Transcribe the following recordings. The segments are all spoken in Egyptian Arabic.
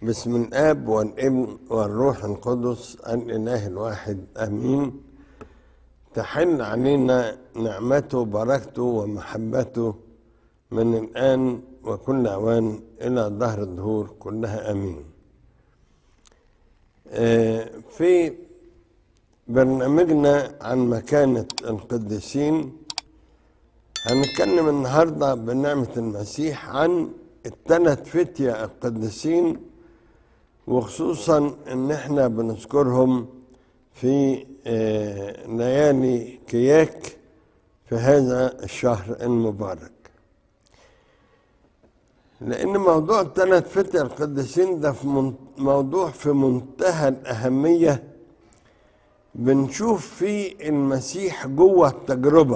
بسم الاب والابن والروح القدس الاله الواحد امين تحل علينا نعمته وبركته ومحبته من الان وكل اوان الى دهر الدهور كلها امين آه، في برنامجنا عن مكانه القديسين هنتكلم النهارده بنعمه المسيح عن الثلاث فتية القديسين وخصوصا ان احنا بنذكرهم في آه، ليالي كياك في هذا الشهر المبارك لان موضوع الثلاث فتية القديسين ده في من- موضوع في منتهى الاهمية بنشوف فيه المسيح جوه التجربه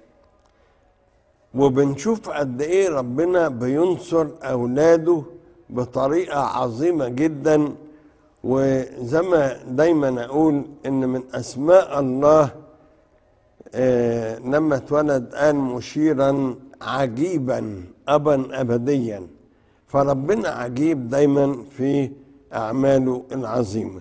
وبنشوف قد ايه ربنا بينصر اولاده بطريقه عظيمه جدا وزي ما دايما اقول ان من اسماء الله آه لما اتولد قال مشيرا عجيبا ابا ابديا فربنا عجيب دايما في اعماله العظيمه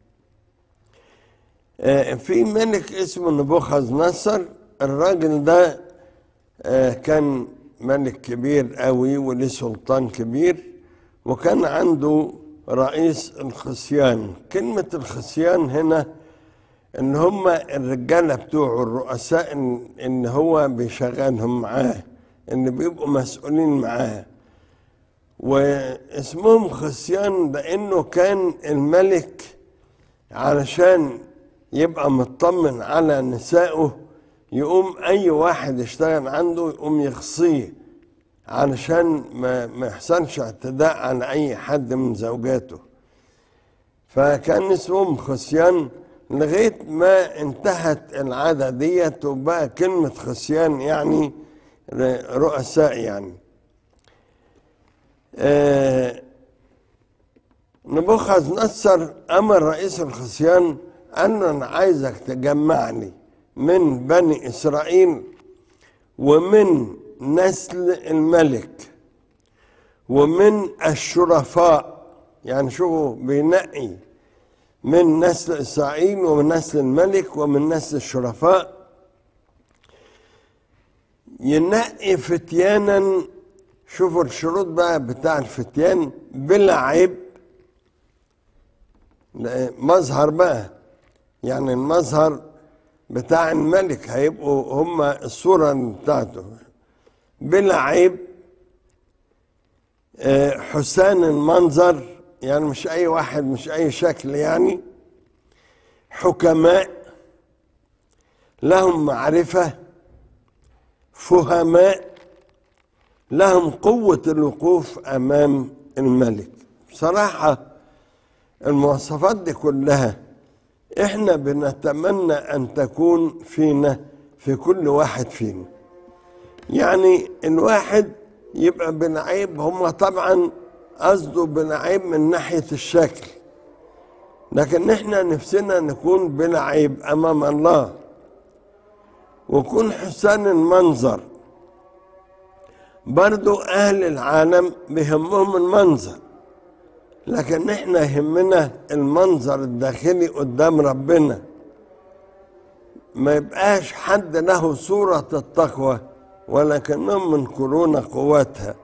آه في ملك اسمه نبوخذ نصر الراجل ده آه، كان ملك كبير قوي وليه سلطان كبير وكان عنده رئيس الخصيان كلمة الخصيان هنا ان هم الرجالة بتوعه الرؤساء ان, إن هو بيشغلهم معاه ان بيبقوا مسؤولين معاه واسمهم خصيان لانه كان الملك علشان يبقى مطمن على نسائه يقوم اي واحد يشتغل عنده يقوم يخصيه علشان ما ما يحصلش اعتداء على اي حد من زوجاته فكان اسمهم خصيان لغايه ما انتهت العاده ديت وبقى كلمه خصيان يعني رؤساء يعني آه نبوخذ نصر امر رئيس الخصيان قال له انا عايزك تجمعني من بني اسرائيل ومن نسل الملك ومن الشرفاء يعني شوفوا بينقي من نسل اسرائيل ومن نسل الملك ومن نسل الشرفاء ينقي فتيانا شوفوا الشروط بقى بتاع الفتيان بلا عيب لا، مظهر بقى يعني المظهر بتاع الملك هيبقوا هم الصورة بتاعته بلا عيب آه، حسان المنظر يعني مش أي واحد مش أي شكل يعني حكماء لهم معرفة فهماء لهم قوة الوقوف أمام الملك بصراحة المواصفات دي كلها احنا بنتمنى ان تكون فينا في كل واحد فينا يعني الواحد يبقى بنعيب هم طبعا قصده بنعيب من ناحية الشكل لكن احنا نفسنا نكون بلا عيب امام الله وكون حسان المنظر برضو اهل العالم بيهمهم المنظر لكن احنا يهمنا المنظر الداخلي قدام ربنا ما يبقاش حد له صورة التقوى ولكنهم منكرون قوتها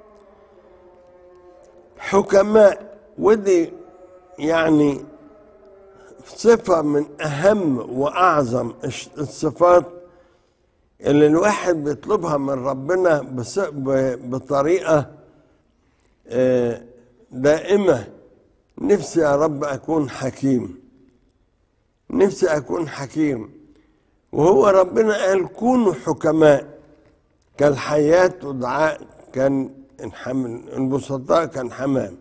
حكماء ودي يعني صفة من أهم وأعظم الش- الصفات اللي الواحد بيطلبها من ربنا بص- ب- بطريقة آه، دائمة نفسي يا رب أكون حكيم نفسي أكون حكيم وهو ربنا قال كونوا حكماء كالحياة ودعاء كان الحمل البسطاء كان حمام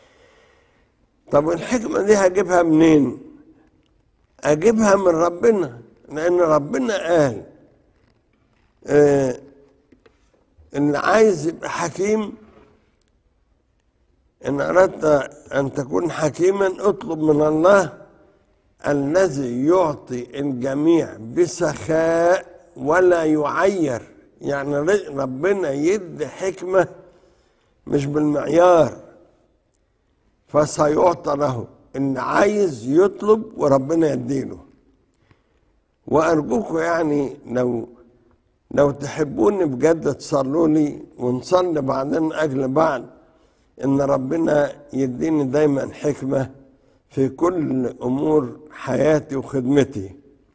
طب الحكمة دي هجيبها منين أجيبها من ربنا لأن ربنا قال آه اللي عايز يبقى حكيم إن أردت أن تكون حكيما اطلب من الله الذي يعطي الجميع بسخاء ولا يعير يعني ربنا يدي حكمة مش بالمعيار فسيعطى له ان عايز يطلب وربنا يديله وارجوكم يعني لو لو تحبوني بجد تصلوا لي ونصلي بعدين اجل بعض ان ربنا يديني دايما حكمه في كل امور حياتي وخدمتي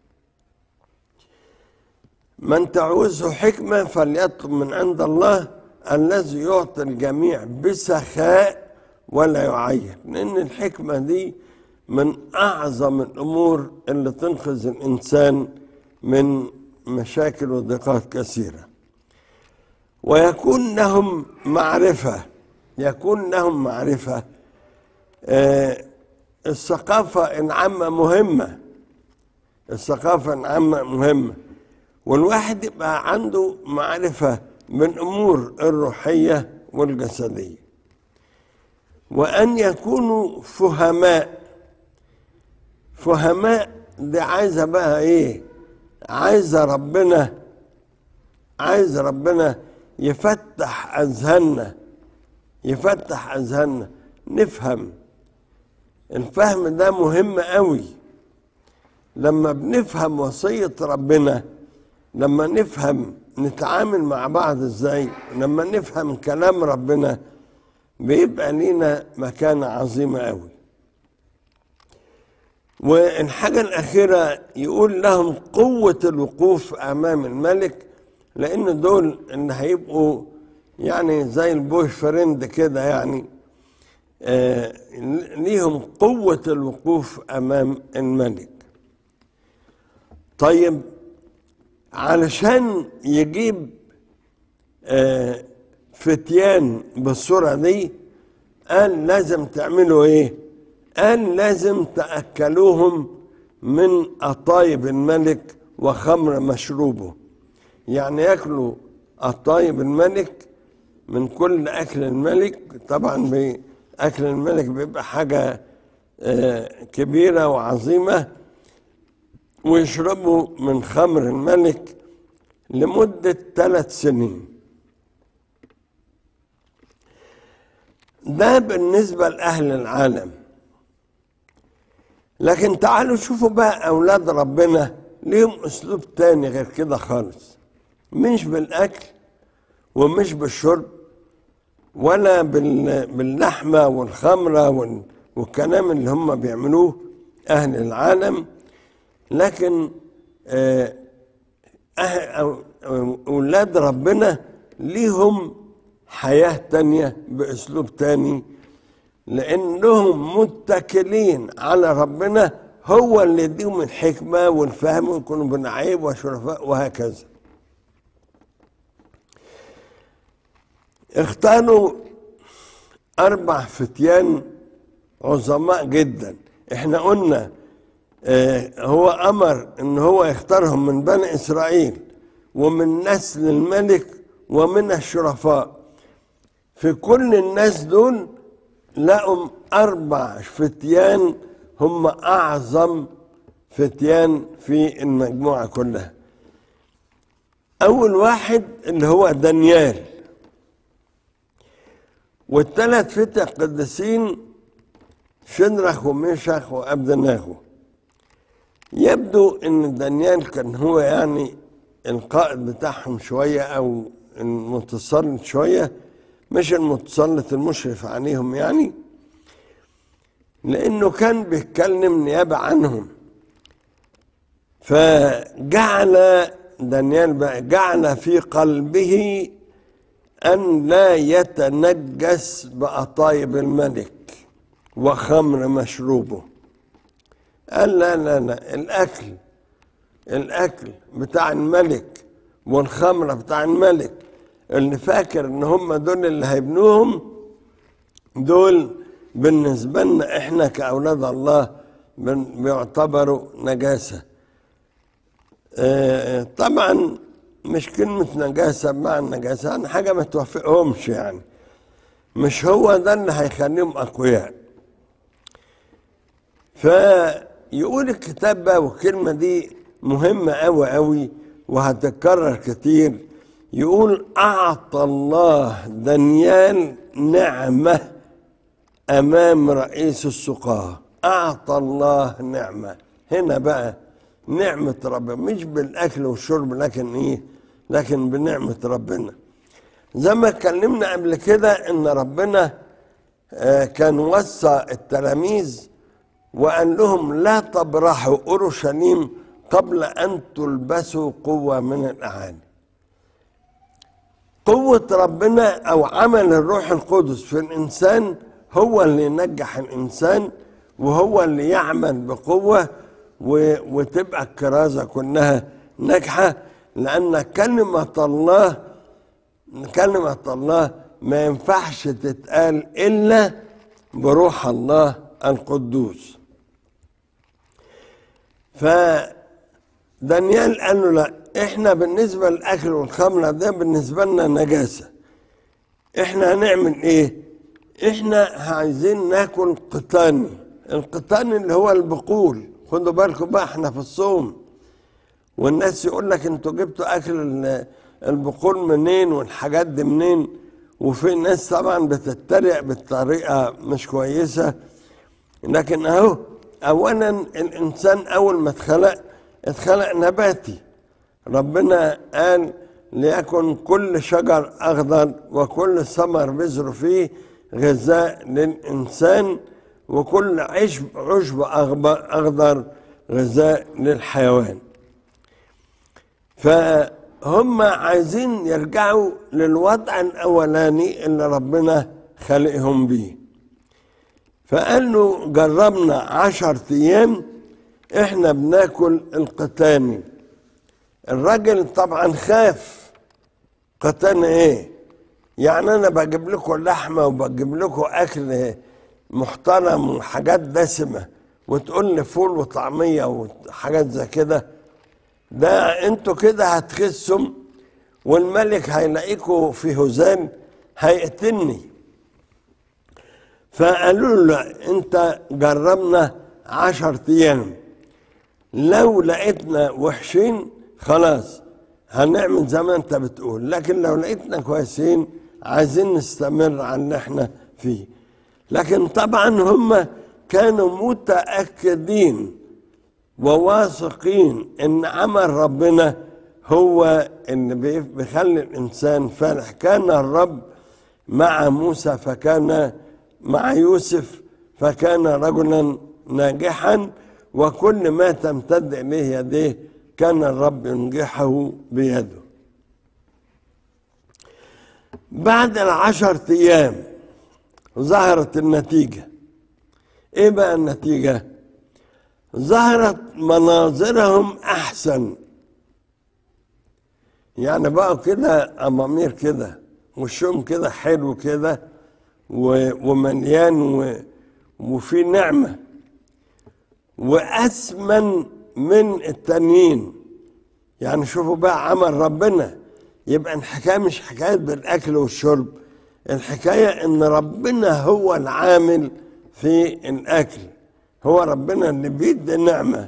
من تعوزه حكمه فليطلب من عند الله الذي يعطي الجميع بسخاء ولا يعين لان الحكمه دي من اعظم الامور اللي تنقذ الانسان من مشاكل وضيقات كثيره ويكون لهم معرفه يكون لهم معرفه آه الثقافه العامه مهمه الثقافه العامه مهمه والواحد يبقى عنده معرفه بالامور الروحيه والجسديه وان يكونوا فهماء فهماء دي عايزه بقى ايه عايزه ربنا عايز ربنا يفتح اذهاننا يفتح اذهاننا نفهم الفهم ده مهم قوي لما بنفهم وصيه ربنا لما نفهم نتعامل مع بعض ازاي لما نفهم كلام ربنا بيبقى لينا مكانة عظيمة قوي والحاجة الأخيرة يقول لهم قوة الوقوف أمام الملك لأن دول اللي هيبقوا يعني زي البوي فريند كده يعني آه ليهم قوة الوقوف أمام الملك طيب علشان يجيب آه فتيان بالصورة دي قال لازم تعملوا ايه قال لازم تأكلوهم من أطايب الملك وخمر مشروبه يعني ياكلوا أطايب الملك من كل أكل الملك طبعا بأكل الملك بيبقى حاجة آه كبيرة وعظيمة ويشربوا من خمر الملك لمدة ثلاث سنين ده بالنسبة لأهل العالم لكن تعالوا شوفوا بقى أولاد ربنا ليهم أسلوب تاني غير كده خالص مش بالأكل ومش بالشرب ولا باللحمة والخمرة والكلام اللي هم بيعملوه أهل العالم لكن أولاد ربنا ليهم حياة تانية بأسلوب تاني لأنهم متكلين على ربنا هو اللي يديهم الحكمة والفهم ويكونوا بنعيب وشرفاء وهكذا اختاروا أربع فتيان عظماء جدا احنا قلنا اه هو أمر إن هو يختارهم من بني إسرائيل ومن نسل الملك ومن الشرفاء في كل الناس دول لقوا أربع فتيان هم أعظم فتيان في المجموعة كلها أول واحد اللي هو دانيال والثلاث فتى القديسين شنرخ وميشخ وأبدناغو يبدو ان دانيال كان هو يعني القائد بتاعهم شوية او المتسلط شوية مش المتسلط المشرف عليهم يعني لانه كان بيتكلم نيابة عنهم فجعل دانيال بقى جعل في قلبه ان لا يتنجس بأطايب الملك وخمر مشروبه قال لا لا لا الاكل الاكل بتاع الملك والخمره بتاع الملك اللي فاكر ان هم دول اللي هيبنوهم دول بالنسبه لنا احنا كاولاد الله بيعتبروا نجاسه آه طبعا مش كلمة نجاسة بمعنى نجاسة يعني حاجة ما توافقهمش يعني مش هو ده اللي هيخليهم أقوياء فيقول الكتاب بقى والكلمة دي مهمة أوي أوي وهتتكرر كتير يقول أعطى الله دانيال نعمة أمام رئيس السقاة أعطى الله نعمة هنا بقى نعمة ربنا مش بالأكل والشرب لكن إيه لكن بنعمة ربنا زي ما اتكلمنا قبل كده إن ربنا آه، كان وصى التلاميذ وقال لهم لا تبرحوا أورشليم قبل أن تلبسوا قوة من الأعالي قوة ربنا أو عمل الروح القدس في الإنسان هو اللي ينجح الإنسان وهو اللي يعمل بقوة و- وتبقى الكرازة كلها ناجحة لأن كلمة الله كلمة الله ما ينفعش تتقال إلا بروح الله القدوس فدانيال قال له لا احنا بالنسبة للأكل والخمرة ده بالنسبة لنا نجاسة احنا هنعمل ايه احنا عايزين ناكل قطاني القطاني اللي هو البقول خدوا بالكم بقى احنا في الصوم والناس يقول لك انتوا جبتوا اكل ال- البقول منين والحاجات دي منين وفي ناس طبعا بتتريق بالطريقه مش كويسه لكن اهو اولا الانسان اول ما اتخلق اتخلق نباتي ربنا قال ليكن كل شجر اخضر وكل ثمر بذر فيه غذاء للانسان وكل عشب عشب أخضر- اخضر غذاء للحيوان فهم عايزين يرجعوا للوضع الاولاني اللي ربنا خلقهم بيه فقال له جربنا عشر ايام احنا بناكل القتاني الراجل طبعا خاف قتاني ايه يعني انا بجيب لكم لحمه وبجيب لكم اكل محترم وحاجات دسمه وتقول لي فول وطعميه وحاجات زي كده ده انتوا كده هتخسوا والملك هيلاقيكوا في هزال هيقتلني فقالوا له انت جربنا عشر ايام لو لقيتنا وحشين خلاص هنعمل زي ما انت بتقول لكن لو لقيتنا كويسين عايزين نستمر على اللي احنا فيه لكن طبعا هم كانوا متأكدين وواثقين ان عمل ربنا هو اللي بي- بيخلي الانسان فالح كان الرب مع موسى فكان مع يوسف فكان رجلا ناجحا وكل ما تمتد اليه يديه كان الرب ينجحه بيده بعد العشر ايام ظهرت النتيجه ايه بقى النتيجه ظهرت مناظرهم احسن يعني بقوا كده امامير كده وشهم كده حلو كده و- ومليان و- وفي نعمه واسمن من التانيين يعني شوفوا بقى عمل ربنا يبقى الحكايه مش حكايه بالاكل والشرب الحكايه ان ربنا هو العامل في الاكل هو ربنا اللي بيدي نعمه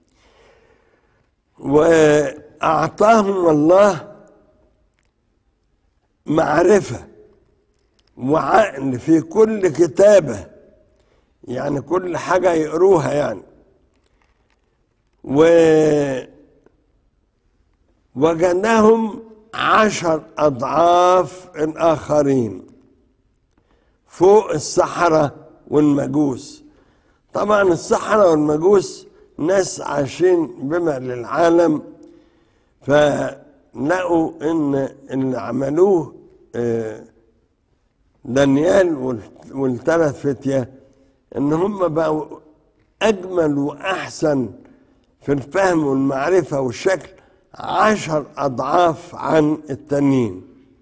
واعطاهم الله معرفه وعقل في كل كتابه يعني كل حاجه يقروها يعني و وجدهم عشر أضعاف الآخرين فوق السحرة والمجوس طبعا السحرة والمجوس ناس عايشين بما للعالم فلقوا ان اللي عملوه آه، دانيال وال- والثلاث فتية ان هم بقوا اجمل واحسن في الفهم والمعرفة والشكل عشر اضعاف عن التانيين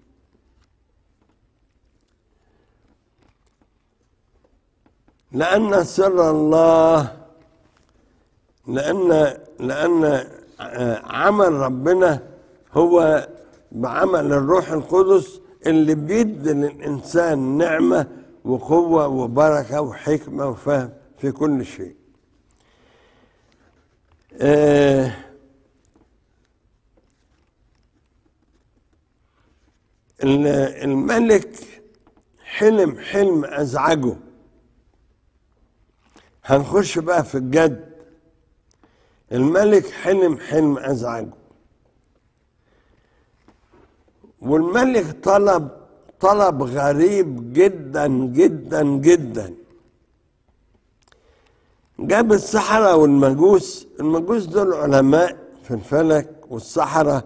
لأن سر الله لأن لأن آه، عمل ربنا هو بعمل الروح القدس اللي بيدي للإنسان نعمة وقوة وبركة وحكمة وفهم في كل شيء آه، ال- الملك حلم حلم أزعجه هنخش بقى في الجد الملك حلم حلم ازعجه والملك طلب طلب غريب جدا جدا جدا جاب السحرة والمجوس المجوس دول علماء في الفلك والسحرة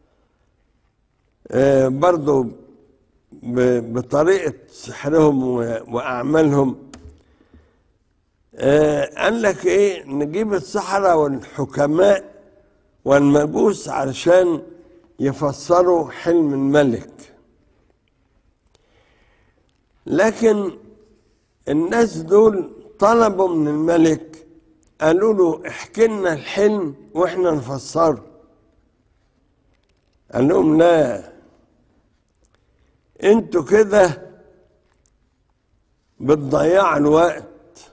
آه، برضو ب- بطريقة سحرهم و- وأعمالهم آه، قال لك إيه نجيب السحرة والحكماء والمجوس علشان يفسروا حلم الملك لكن الناس دول طلبوا من الملك قالوا له احكي لنا الحلم واحنا نفسره قال لهم لا انتوا كده بتضيعوا الوقت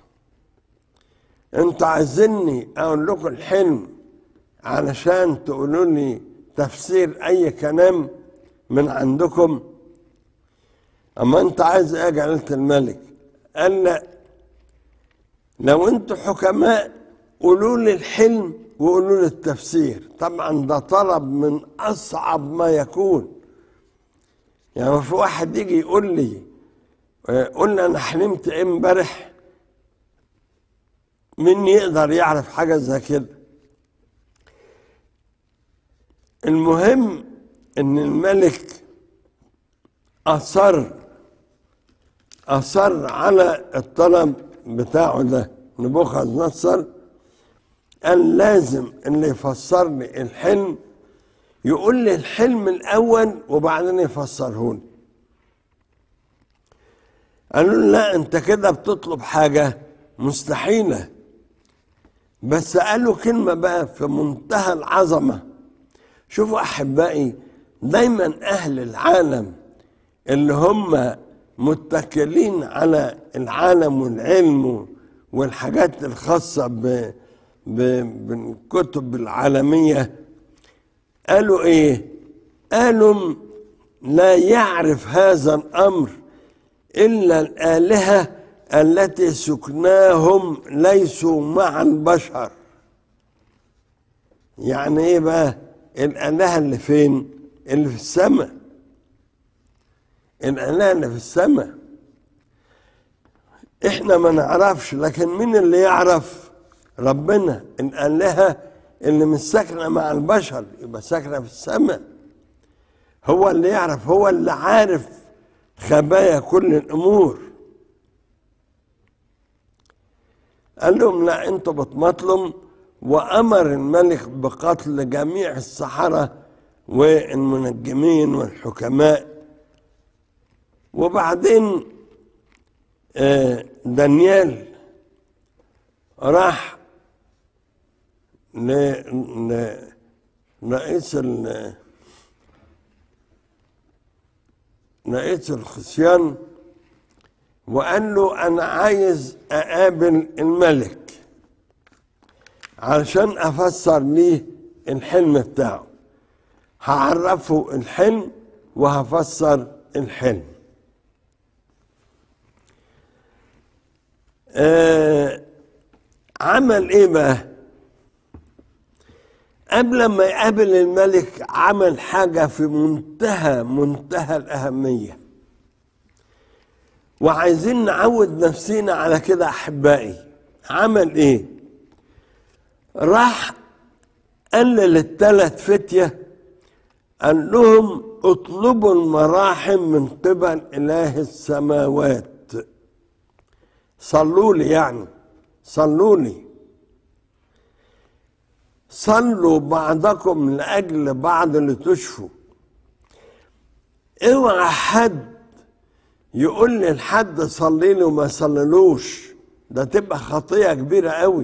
انتوا عايزيني اقول لكم الحلم علشان تقولوا لي تفسير اي كلام من عندكم اما انت عايز ايه يا جلاله الملك قال لا لو انتوا حكماء قولوا لي الحلم وقولوا لي التفسير طبعا ده طلب من اصعب ما يكون يعني في واحد يجي يقول لي آه، قول لي انا حلمت ايه امبارح مين يقدر يعرف حاجه زي كده المهم ان الملك اصر اصر على الطلب بتاعه ده نبوخذ نصر قال لازم اللي يفسر لي الحلم يقول لي الحلم الاول وبعدين يفسره لي قالوا له لا انت كده بتطلب حاجه مستحيله بس قالوا كلمه بقى في منتهى العظمه شوفوا احبائي دايما اهل العالم اللي هم متكلين على العالم والعلم والحاجات الخاصه ب ب- بالكتب العالميه قالوا ايه قالوا لا يعرف هذا الامر الا الالهه التي سكناهم ليسوا مع البشر يعني ايه بقى الالهه اللي فين اللي في السماء الالهه اللي في السماء احنا ما نعرفش لكن مين اللي يعرف ربنا الالهه اللي مش ساكنه مع البشر يبقى ساكنه في السماء هو اللي يعرف هو اللي عارف خبايا كل الامور قال لهم لا انتوا بتمطلم وامر الملك بقتل جميع السحره والمنجمين والحكماء وبعدين آه، دانيال راح ل ل- رئيس ال رئيس الخصيان وقال له انا عايز اقابل الملك علشان افسر ليه الحلم بتاعه هعرفه الحلم وهفسر الحلم آه عمل ايه بقى قبل ما يقابل الملك عمل حاجة في منتهى منتهى الأهمية وعايزين نعود نفسينا على كده أحبائي عمل إيه راح قال للثلاث فتية قال لهم اطلبوا المراحم من قبل إله السماوات صلوا لي يعني صلوا لي صلوا بعضكم لأجل بعض لتشفوا اوعى حد يقول لي لحد صلي لي وما صللوش ده تبقى خطية كبيرة قوي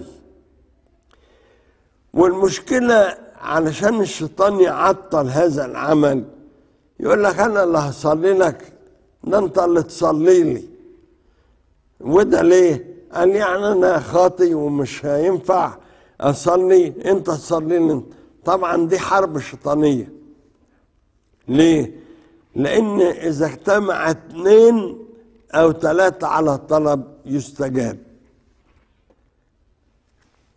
والمشكلة علشان الشيطان يعطل هذا العمل يقول لك أنا اللي هصلي لك ده أنت اللي تصلي لي وده ليه؟ قال يعني أنا خاطي ومش هينفع أصلي أنت تصلي لي طبعا دي حرب شيطانية ليه؟ لأن إذا اجتمع اتنين أو ثلاثة على الطلب يستجاب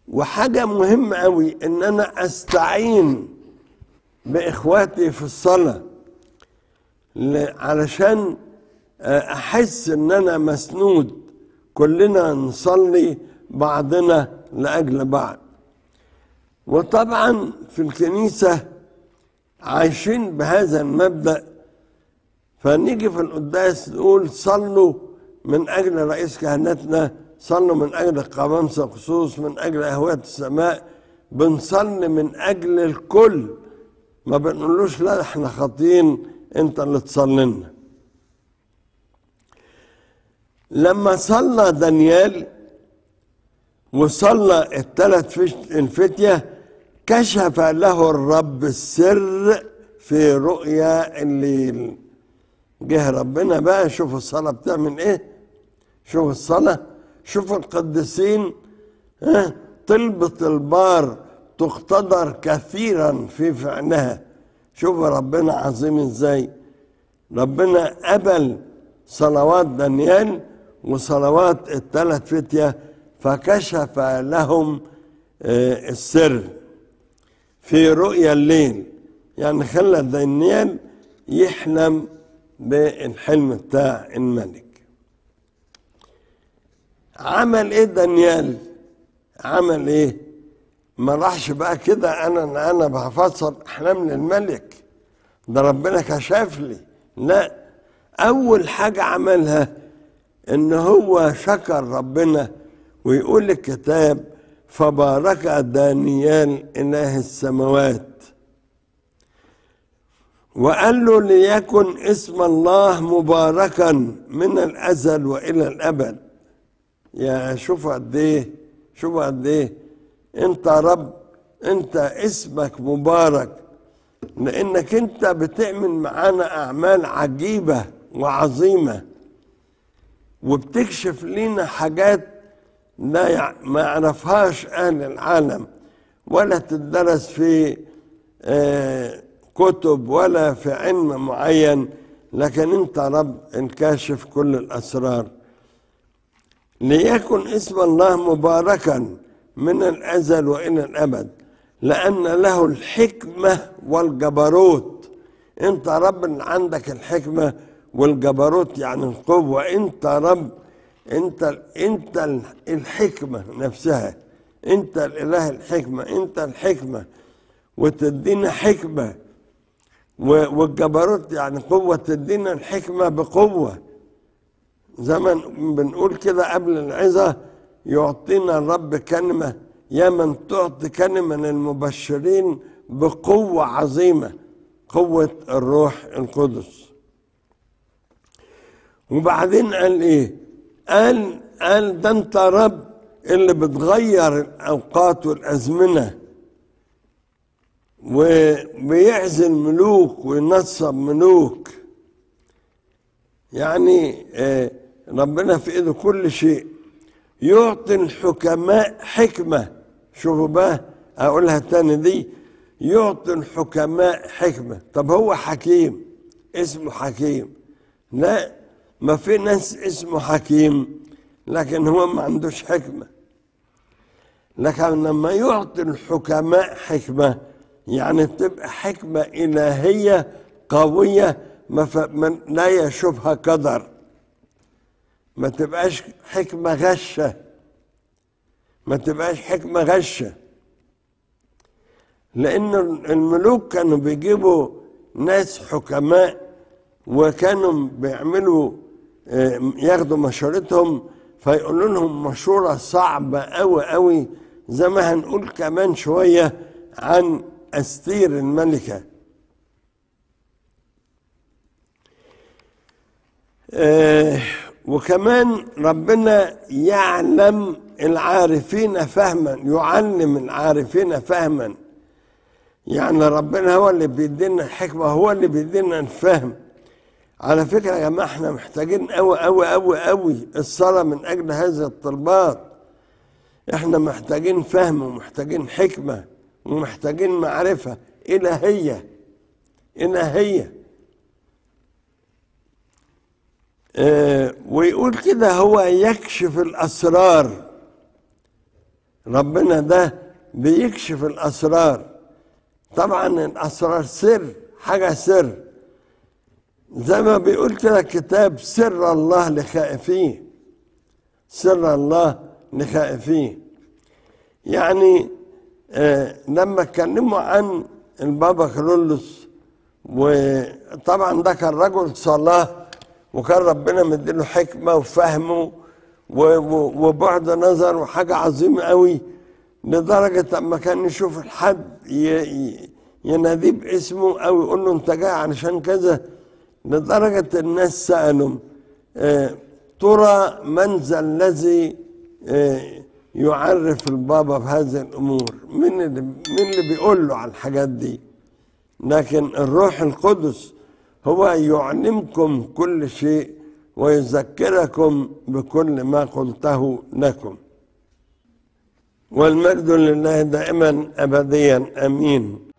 وحاجة مهمة قوي ان انا استعين باخواتي في الصلاة ل- علشان آه، احس ان انا مسنود كلنا نصلي بعضنا لاجل بعض وطبعا في الكنيسة عايشين بهذا المبدأ فنيجي في القداس نقول صلوا من أجل رئيس كهنتنا صلوا من أجل القمامسة خصوص من أجل أهوات السماء بنصلي من أجل الكل ما بنقولوش لا احنا خاطين انت اللي تصلي لنا لما صلى دانيال وصلى الثلاث فش- الفتية كشف له الرب السر في رؤيا الليل جه ربنا بقى شوف الصلاة بتعمل ايه شوف الصلاة شوف القديسين ها طلبة البار تقتدر كثيرا في فعلها شوف ربنا عظيم ازاي ربنا قبل صلوات دانيال وصلوات الثلاث فتية فكشف لهم آه، السر في رؤيا الليل يعني خلى دانيال يحلم بالحلم بتاع الملك عمل ايه دانيال عمل ايه ما راحش بقى كده انا انا بفسر احلام للملك ده ربنا كشف لي لا اول حاجه عملها ان هو شكر ربنا ويقول الكتاب فبارك دانيال اله السماوات وقال له ليكن اسم الله مباركا من الازل والى الابد يا شوف قد ايه شوف قد ايه انت يا رب انت اسمك مبارك لانك انت بتعمل معانا اعمال عجيبه وعظيمه وبتكشف لنا حاجات لا يع... ما يعرفهاش اهل العالم ولا تدرس في آه كتب ولا في علم معين لكن انت رب الكاشف كل الاسرار ليكن اسم الله مباركا من الازل والى الابد لان له الحكمه والجبروت انت رب اللي عندك الحكمه والجبروت يعني القوه انت رب انت انت الحكمه نفسها انت الاله الحكمه انت الحكمه وتدينا حكمه والجبروت يعني قوه تدينا الحكمه بقوه زي ما بنقول كده قبل العظه يعطينا الرب كلمه يا من تعطي كلمه للمبشرين بقوه عظيمه قوه الروح القدس وبعدين قال ايه قال قال ده انت رب اللي بتغير الاوقات والازمنه وبيعزل ملوك وينصب ملوك يعني آه ربنا في ايده كل شيء يعطي الحكماء حكمه شوفوا بقى اقولها تاني دي يعطي الحكماء حكمه طب هو حكيم اسمه حكيم لا ما في ناس اسمه حكيم لكن هو ما عندوش حكمة لكن لما يعطي الحكماء حكمة يعني تبقى حكمة إلهية قوية ما, ف... ما لا يشوفها قدر ما تبقاش حكمة غشة ما تبقاش حكمة غشة لأن الملوك كانوا بيجيبوا ناس حكماء وكانوا بيعملوا ياخدوا مشورتهم فيقولوا لهم مشورة صعبة أوي أوي زي ما هنقول كمان شوية عن أستير الملكة آه وكمان ربنا يعلم العارفين فهما يعلم العارفين فهما يعني ربنا هو اللي بيدينا الحكمة هو اللي بيدينا الفهم على فكرة يا جماعة احنا محتاجين قوي قوي قوي قوي الصلاة من أجل هذه الطلبات احنا محتاجين فهم ومحتاجين حكمة ومحتاجين معرفة إلهية إلهية اه ويقول كده هو يكشف الأسرار ربنا ده بيكشف الاسرار طبعا الاسرار سر حاجه سر زي ما بيقول كده الكتاب سر الله لخائفيه سر الله لخائفيه يعني آه لما اتكلموا عن البابا كرولوس وطبعا ده كان رجل صلاة وكان ربنا مديله حكمة وفهمه وبعد نظر وحاجة عظيمة قوي لدرجة اما كان يشوف الحد يناديه باسمه او يقول له انت جاي علشان كذا لدرجة الناس سألوا اه ترى من ذا الذي اه يعرف البابا بهذه الامور من اللي, من اللي بيقول له على الحاجات دي لكن الروح القدس هو يعلمكم كل شيء ويذكركم بكل ما قلته لكم والمجد لله دائما ابديا امين